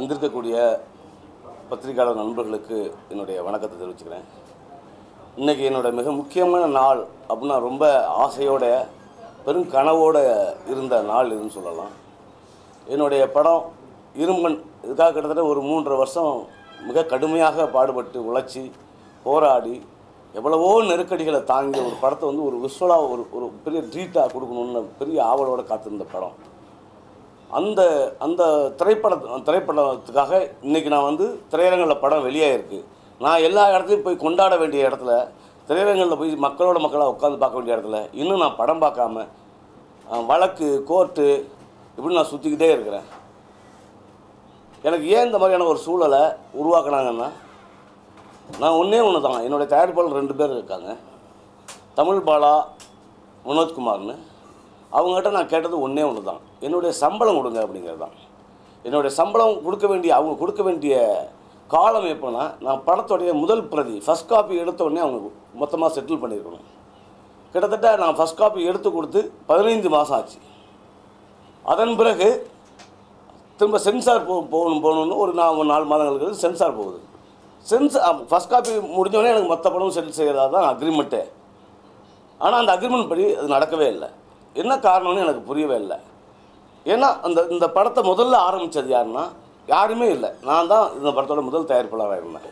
வந்திருக்கக்கூடிய பத்திரிகையாளர் நண்பர்களுக்கு என்னுடைய வணக்கத்தை தெரிவிச்சுக்கிறேன் இன்றைக்கி என்னோட மிக முக்கியமான நாள் அப்படின்னா ரொம்ப ஆசையோட பெரும் கனவோட இருந்த நாள் இதுன்னு சொல்லலாம் என்னுடைய படம் இரும்பன் இதுக்காக கிட்டத்தட்ட ஒரு மூன்றரை வருஷம் மிக கடுமையாக பாடுபட்டு உழைச்சி போராடி எவ்வளவோ நெருக்கடிகளை தாங்கி ஒரு படத்தை வந்து ஒரு விஷுவலாக ஒரு ஒரு பெரிய ட்ரீட்டாக கொடுக்கணும்னு பெரிய ஆவலோட காத்திருந்த படம் அந்த அந்த திரைப்பட திரைப்படத்துக்காக இன்றைக்கி நான் வந்து திரையரங்கில் படம் வெளியாகிருக்கு நான் எல்லா இடத்துலையும் போய் கொண்டாட வேண்டிய இடத்துல திரையரங்கில் போய் மக்களோட மக்களாக உட்காந்து பார்க்க வேண்டிய இடத்துல இன்னும் நான் படம் பார்க்காம அஹ், வழக்கு கோர்ட்டு இப்படி நான் சுற்றிக்கிட்டே இருக்கிறேன் எனக்கு ஏன் இந்த மாதிரியான ஒரு சூழலை உருவாக்குனாங்கன்னா நான் ஒன்றே ஒன்று தான் என்னுடைய தயாரிப்பாளர் ரெண்டு பேர் இருக்காங்க தமிழ் பாலா வினோத்குமார்னு அவங்ககிட்ட நான் கேட்டது ஒன்றே ஒன்று தான் என்னுடைய சம்பளம் கொடுங்க அப்படிங்கிறது தான் என்னுடைய சம்பளம் கொடுக்க வேண்டிய அவங்க கொடுக்க வேண்டிய காலம் எப்போனா நான் படத்துடைய முதல் பிரதி ஃபஸ்ட் காப்பி எடுத்த உடனே அவங்க மொத்தமாக செட்டில் பண்ணியிருக்கணும் கிட்டத்தட்ட நான் ஃபஸ்ட் காப்பி எடுத்து கொடுத்து பதினைந்து மாதம் ஆச்சு அதன் பிறகு திரும்ப சென்சார் போ போகணும் போகணுன்னு ஒரு நான் ஒரு நாலு மாதங்களுக்கு கழிச்சு சென்சார் போகுது சென்சார் ஃபஸ்ட் காப்பி முடிஞ்சோடனே எனக்கு மற்ற படம் செட்டில் செய்கிறதா தான் அக்ரிமெண்ட்டே ஆனால் அந்த அக்ரிமெண்ட் படி அது நடக்கவே இல்லை என்ன காரணம்னு எனக்கு புரியவே இல்லை ஏன்னா அந்த இந்த படத்தை முதல்ல ஆரம்பித்தது யாருன்னா யாருமே இல்லை நான் தான் இந்த படத்தோட முதல் தயாரிப்பாளராக இருந்தேன்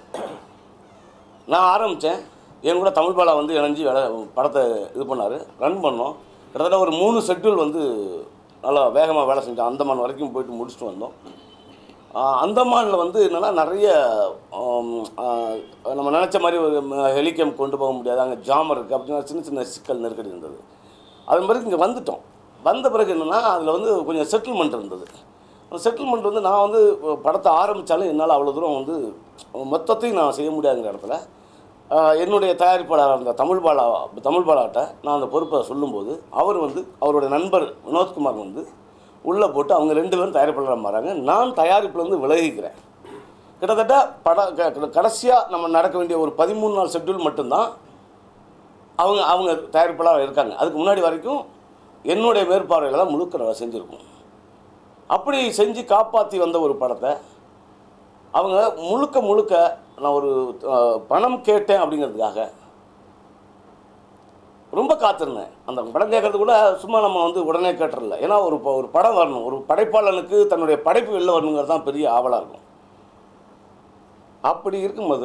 நான் ஆரம்பித்தேன் என் கூட தமிழ் பாலா வந்து இணைஞ்சு வேலை படத்தை இது பண்ணார் ரன் பண்ணோம் கிட்டத்தட்ட ஒரு மூணு ஷெட்யூல் வந்து நல்லா வேகமாக வேலை செஞ்சோம் அந்தமான் வரைக்கும் போயிட்டு முடிச்சுட்டு வந்தோம் ஆஹ் அந்தமானில் வந்து என்னென்னா நிறைய ஆம், ஆஹ், நம்ம நினச்ச மாதிரி ஒரு ஹெலிகாம் கொண்டு போக முடியாது அங்கே ஜாமர் இருக்குது அப்படின்னா சின்ன சின்ன சிக்கல் நெருக்கடி இருந்தது அது பிறகு இங்கே வந்துட்டோம் வந்த பிறகு என்னென்னா அதில் வந்து கொஞ்சம் செட்டில்மெண்ட் இருந்தது அந்த செட்டில்மெண்ட் வந்து நான் வந்து படத்தை ஆரம்பித்தாலும் என்னால் அவ்வளோ தூரம் வந்து மொத்தத்தையும் நான் செய்ய முடியாதுங்கிற இடத்துல ஆஹ், என்னுடைய தயாரிப்பாளர் அந்த தமிழ் பாலா தமிழ் பாலாட்ட நான் அந்த பொறுப்பை சொல்லும்போது அவர் வந்து அவருடைய நண்பர் வினோத்குமார் வந்து உள்ளே போட்டு அவங்க ரெண்டு பேரும் தயாரிப்பாளராக மாறாங்க நான் தயாரிப்புலேருந்து விலகிக்கிறேன் கிட்டத்தட்ட பட கடைசியாக நம்ம நடக்க வேண்டிய ஒரு பதிமூணு நாள் ஷெட்யூல் மட்டும்தான் அவங்க அவங்க தயாரிப்பாளராக இருக்காங்க அதுக்கு முன்னாடி வரைக்கும் என்னுடைய மேற்பார்வையில் தான் முழுக்க நான் செஞ்சுருக்கோம் அப்படி செஞ்சு காப்பாற்றி வந்த ஒரு படத்தை அவங்க முழுக்க முழுக்க நான் ஒரு அஹ், பணம் கேட்டேன் அப்படிங்கிறதுக்காக ரொம்ப காத்திருந்தேன் அந்த படம் கேட்கறது கூட சும்மா நம்ம வந்து உடனே கேட்டுறல ஏன்னா ஒரு ப- ஒரு படம் வரணும் ஒரு படைப்பாளனுக்கு தன்னுடைய படைப்பு வெளில வரணுங்கிறது தான் பெரிய ஆவலாக இருக்கும் அப்படி இருக்கும்போது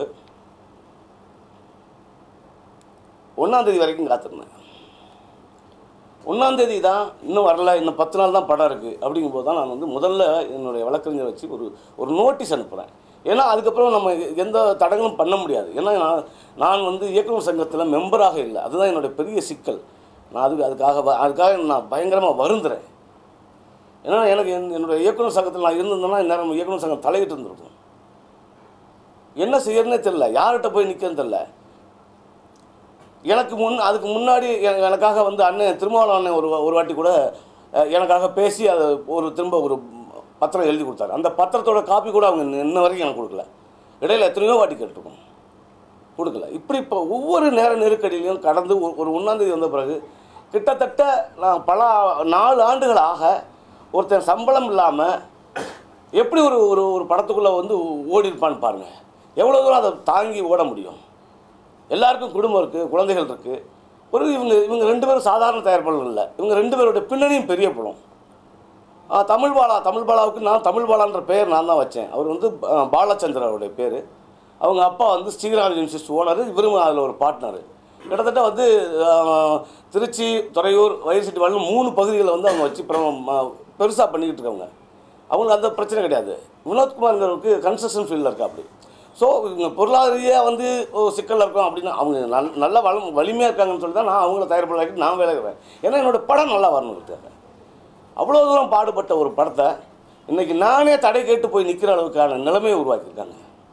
ஒன்றாந்தேதி வரைக்கும் காத்திருந்தேன் ஒன்றாந்தேதி தான் இன்னும் வரல இன்னும் பத்து நாள் தான் படம் இருக்குது அப்படிங்கும்போது தான் நான் வந்து முதல்ல என்னுடைய வழக்கறிஞரை வச்சு ஒரு ஒரு நோட்டீஸ் அனுப்புகிறேன் ஏன்னா அதுக்கப்புறம் நம்ம எந்த தடங்களும் பண்ண முடியாது ஏன்னா நான் நான் வந்து இயக்குநர் சங்கத்தில் மெம்பராக இல்லை அதுதான் என்னுடைய பெரிய சிக்கல் நான் அதுக்கு அதுக்காக வ- அதுக்காக நான் பயங்கரமாக வருந்துறேன் ஏன்னா எனக்கு என்- என்னுடைய இயக்குநர் சங்கத்தில் நான் இருந்திருந்தேன்னா இந்நேரம் இயக்குநர் சங்கம் தலையிட்டு இருந்திருக்கும் என்ன செய்யறதுனே தெரில யார்கிட்ட போய் நிற்கிறன்னு தெரில எனக்கு முன் அதுக்கு முன்னாடி எ- எனக்காக வந்து அண்ணன் திருமாவளவன் அண்ணன் ஒரு ஒரு வாட்டி கூட அஹ், எனக்காக பேசி அதை ஒரு திரும்ப ஒரு பத்திரம் எழுதி கொடுத்தாரு அந்த பத்திரத்தோட காப்பி கூட அவங்க இன்ன- இன்ன வரைக்கும் எனக்கு கொடுக்கல இடையில எத்தனையோ வாட்டி கேட்டிருக்கோம் கொடுக்கல இப்படி இப்போ ஒவ்வொரு நேர நெருக்கடியிலையும் கடந்து ஒரு ஒரு ஒன்றாந்தேதி வந்த பிறகு கிட்டத்தட்ட நான் பல நாலு ஆண்டுகள் ஆக ஒருத்தன் சம்பளம் இல்லாமல் எப்படி ஒரு ஒரு ஒரு படத்துக்குள்ளே வந்து ஓடி இருப்பான்னு பாருங்கள் எவ்வளோ தூரம் அதை தாங்கி ஓட முடியும் எல்லாருக்கும் குடும்பம் இருக்குது குழந்தைகள் இருக்குது ஒரு இவங்க இவங்க ரெண்டு பேரும் சாதாரண தயாரிப்பாளர்கள் இல்லை இவங்க ரெண்டு பேருடைய பின்னணியும் பெரிய படம் ஆ, தமிழ் பாலா தமிழ் பாலாவுக்கு நான் தமிழ் பாலான்ற பேர் நான் தான் வச்சேன் அவர் வந்து ஆ, பாலச்சந்திராவுடைய பேர் அவங்க அப்பா வந்து ஸ்ரீராம் யூனிவர்சிட்டி ஓனர் இவரும் அதில் ஒரு பார்ட்னர் கிட்டத்தட்ட வந்து ஆ, திருச்சி துறையூர் வயசிட்டி வாழ் மூணு பகுதிகளை வந்து அவங்க வச்சு பெருசாக பண்ணிக்கிட்டு இருக்காங்க அவங்களுக்கு அந்த பிரச்சனை கிடையாது வினோத்குமார்ங்கிறவருக்கு கன்ஸ்ட்ரக்ஷன் ஃபீல்டில் இருக்கா அப்படி ஸோ இவங்க பொருளாதார ரீதியாக வந்து ஒரு சிக்கல் இருக்கும் அப்படின்னா அவங்க நல் நல்ல வளம் வலிமையாக இருக்காங்கன்னு சொல்லி தான் நான் அவங்கள தயாரிப்பாளராக்கி நான் வேலைக்கிறேன் ஏன்னா என்னோட படம் நல்லா வரணும் அவ்வளோ தூரம் பாடுபட்ட ஒரு படத்தை இன்னைக்கு நானே தடை கேட்டு போய் நிற்கிற அளவுக்கான நிலைமையை உருவாக்கியிருக்காங்க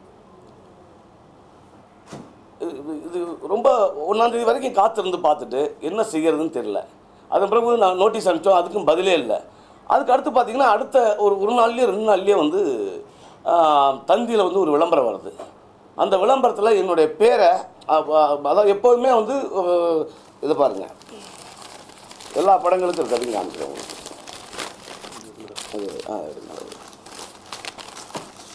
இது- இது- இது ரொம்ப ஒன்றாந்தேதி வரைக்கும் காத்திருந்து பார்த்துட்டு என்ன செய்யறதுன்னு தெரியல அதன் பிறகு நான் நோட்டீஸ் அனுப்பிச்சோம் அதுக்கும் பதிலே இல்லை அதுக்கு அடுத்து பார்த்தீங்கன்னா அடுத்த ஒரு ஒரு நாள்லேயே ரெண்டு நாள்லேயே வந்து தந்தியில் வந்து ஒரு விளம்பரம் வருது அந்த விளம்பரத்தில் என்னுடைய பேரை அ- அ- அதாவது எப்போதுமே வந்து அஹ், இதை பாருங்கள் எல்லா படங்களுக்கும் இருக்கிறதையும் காமிக்கிறேன் உங்களுக்கு அது ஆ எடுங்க.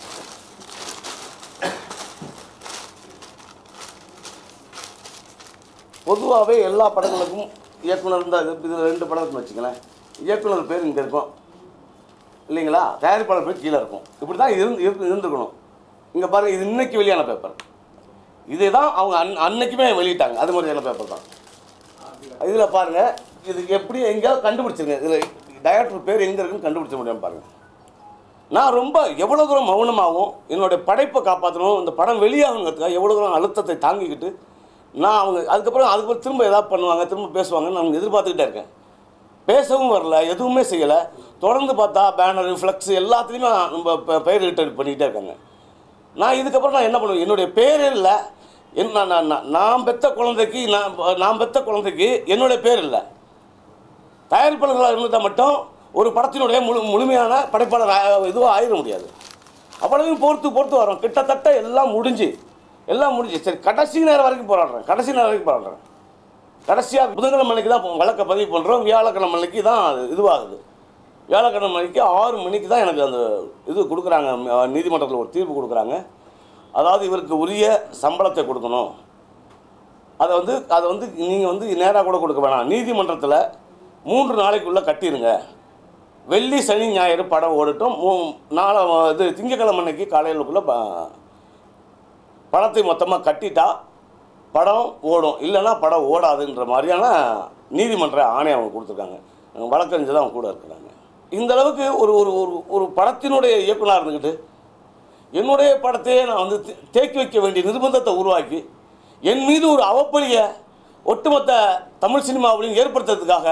பொதுவாகவே எல்லா படங்களுக்கும் இயக்குனர் இந்த இதில் ரெண்டு படம் இருக்குன்னு வச்சுங்களேன் இயக்குனர் பேர் இங்கே இருக்கும் இல்லைங்களா தயாரிப்பாளர் பேர் கீழே இருக்கும் இப்படி தான் இருந்து இருந்து இருந்துக்கணும் இங்கே பாருங்கள் இது இன்னைக்கு வெளியான பேப்பர் இதே தான் அவங்க அன் அன்னைக்குமே வெளியிட்டாங்க அது மாதிரியான பேப்பர் தான் இதில் பாருங்கள் இது எப்படி எங்கேயாவது கண்டுபிடிச்சிருங்க இதில் டைரக்டர் பேர் எங்கே இருக்குன்னு கண்டுபிடிச்ச முடியாமல் பாருங்கள் நான் ரொம்ப எவ்வளோ தூரம் மௌனமாகவும் என்னுடைய படைப்பை காப்பாற்றணும் இந்த படம் வெளியாகணுங்கிறதுக்காக எவ்வளோ தூரம் அழுத்தத்தை தாங்கிக்கிட்டு நான் அவங்க அதுக்கப்புறம் அதுக்கப்புறம் திரும்ப ஏதாவது பண்ணுவாங்க திரும்ப பேசுவாங்கன்னு நான் எதிர்பார்த்துக்கிட்டே இருக்கேன் பேசவும் வரல எதுவுமே செய்யலை தொடர்ந்து பார்த்தா பேனர் ஃப்ளக்ஸ் எல்லாத்துலேயுமே நம்ம பெ- பெயர் ரிட்டர்ன் பண்ணிக்கிட்டே இருக்காங்க நான் இதுக்கப்புறம் நான் என்ன பண்ணுவேன் என்னுடைய பேரே இல்லை என் நான் நான் நான் நான் பெத்த குழந்தைக்கு நான் நான் பெத்த குழந்தைக்கு என்னுடைய பேர் இல்லை தயாரிப்பாளர்களாக இருந்துட்டால் மட்டும் ஒரு படத்தினுடைய முழு முழுமையான படைப்பாளர் ஆ- இதுவாக ஆயிட முடியாது அவ்வளவையும் பொறுத்து பொறுத்து வரோம் கிட்டத்தட்ட எல்லாம் முடிஞ்சு எல்லாம் முடிஞ்சு சரி கடைசி நேரம் வரைக்கும் போராடுறேன் கடைசி நேரம் வரைக்கும் போராடுறேன் கடைசியாக புதன்கிழமை மணிக்கு தான் வழக்கை பதிவு பண்ணுறோம் வியாழக்கிழமை மணிக்கு தான் அது இதுவாகுது வியாழக்கிழமை மணிக்கு ஆறு மணிக்கு தான் எனக்கு அந்த இது கொடுக்குறாங்க அஹ், நீதிமன்றத்தில் ஒரு தீர்ப்பு கொடுக்குறாங்க அதாவது இவருக்கு உரிய சம்பளத்தை கொடுக்கணும் அதை வந்து அதை வந்து நீங்கள் வந்து நேராக கூட கொடுக்க வேணாம் நீதிமன்றத்தில் மூன்று நாளைக்குள்ளே கட்டிடுங்க வெள்ளி சனி ஞாயிறு படம் ஓடட்டும் மூ நாளை இது திங்கக்கிழமை அன்னைக்கு காலையிலுக்குள்ளே பணத்தை மொத்தமாக கட்டிட்டா படம் ஓடும் இல்லைன்னா படம் ஓடாதுன்ற மாதிரியான நீதிமன்ற ஆணை அவங்க கொடுத்துருக்காங்க அவங்க வழக்கறிஞர் தான் அவங்க கூட இருக்கிறாங்க இந்த அளவுக்கு ஒரு ஒரு ஒரு ஒரு படத்தினுடைய இயக்குனர் இருந்துக்கிட்டு என்னுடைய படத்தையே நான் வந்து தே- தேக்கி வைக்க வேண்டிய நிர்பந்தத்தை உருவாக்கி என் மீது ஒரு அவப்பலியை ஒட்டுமொத்த தமிழ் சினிமாவிலையும் ஏற்படுத்துறதுக்காக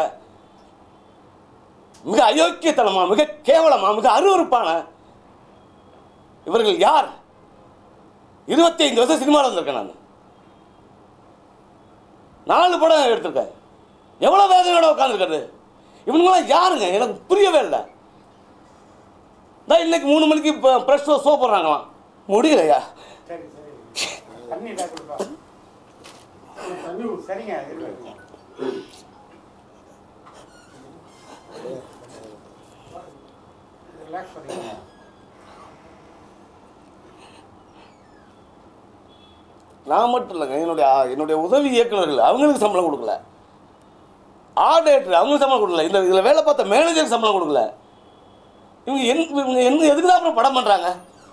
மிக அயோக்கியத்தனமா மிக கேவலமா மிக அருவருப்பான இவர்கள் யார் இருபத்தி ஐந்து வருஷம் சினிமாவில் இருந்திருக்கேன் நான் நாலு படம் எடுத்திருக்கேன் எவ்வளோ வேதனையோட உட்காந்துருக்கிறது இவனுங்களாம் யாருங்க எனக்கு புரியவே இல்லை நான் இன்னைக்கு மூணு மணிக்கு இப்போ ப்ரெஷ் ஷோ போடுறாங்களாம் முடியலையா சரி சரி தண்ணி தான் கொடுப்பா தண்ணி சரிங்க இருக்கு ரிலாக்ஸ் பண்ணுங்க நான் மட்டும் இல்லைங்க என்னுடைய என்னுடைய உதவி இயக்குனர்கள் அவங்களுக்கு சம்பளம் கொடுக்கல ஆர்ட் டேரக்டர் அவங்களுக்கு சம்பளம் கொடுக்கல இந்த இதில் வேலை பார்த்த மேனேஜருக்கு சம்பளம் கொடுக்கல இவங்க என் இவங்க என்ன எதுக்கு தான் அப்புறம் படம் பண்ணுறாங்க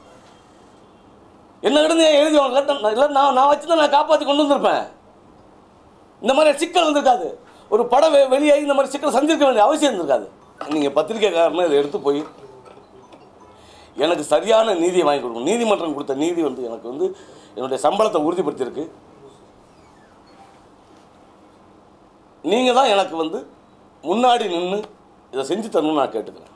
என்ன கிடந்து எழுதி வாங்க இல்லை நான் நான் வச்சு தான் நான் காப்பாற்றி கொண்டு வந்திருப்பேன் இந்த மாதிரி சிக்கல் வந்திருக்காது ஒரு படம் வெ- வெளியாகி இந்த மாதிரி சிக்கல் சந்திருக்க வேண்டிய அவசியம் இருந்திருக்காது நீங்கள் பத்திரிக்கைக்காரனை இதை எடுத்து போய் எனக்கு சரியான நீதியை வாங்கி கொடுக்கணும் நீதிமன்றம் கொடுத்த நீதி வந்து எனக்கு வந்து என்னுடைய சம்பளத்தை உறுதிப்படுத்தியிருக்கு நீங்கள் தான் எனக்கு வந்து முன்னாடி நின்று இதை செஞ்சு தரணும்னு நான் கேட்டுக்கிறேன்